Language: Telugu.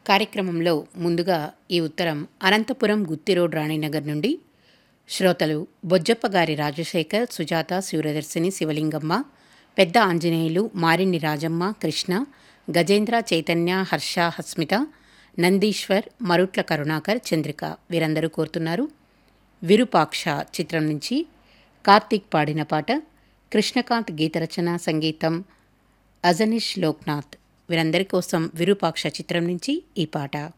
కార్యక్రమంలో ముందుగా ఈ ఉత్తరం అనంతపురం గుత్తి రోడ్ రాణినగర్ నుండి శ్రోతలు బొజ్జప్ప గారి రాజశేఖర్ సుజాత సూర్యదర్శిని శివలింగమ్మ పెద్ద ఆంజనేయులు మారిన్ని రాజమ్మ కృష్ణ గజేంద్ర చైతన్య హర్ష హస్మిత నందీశ్వర్ మరుట్ల కరుణాకర్ చంద్రిక వీరందరూ కోరుతున్నారు విరూపాక్ష చిత్రం నుంచి కార్తీక్ పాడిన పాట కృష్ణకాంత్ గీతరచన సంగీతం అజనీష్ లోక్నాథ్ వీరందరి కోసం విరూపాక్ష చిత్రం నుంచి ఈ పాట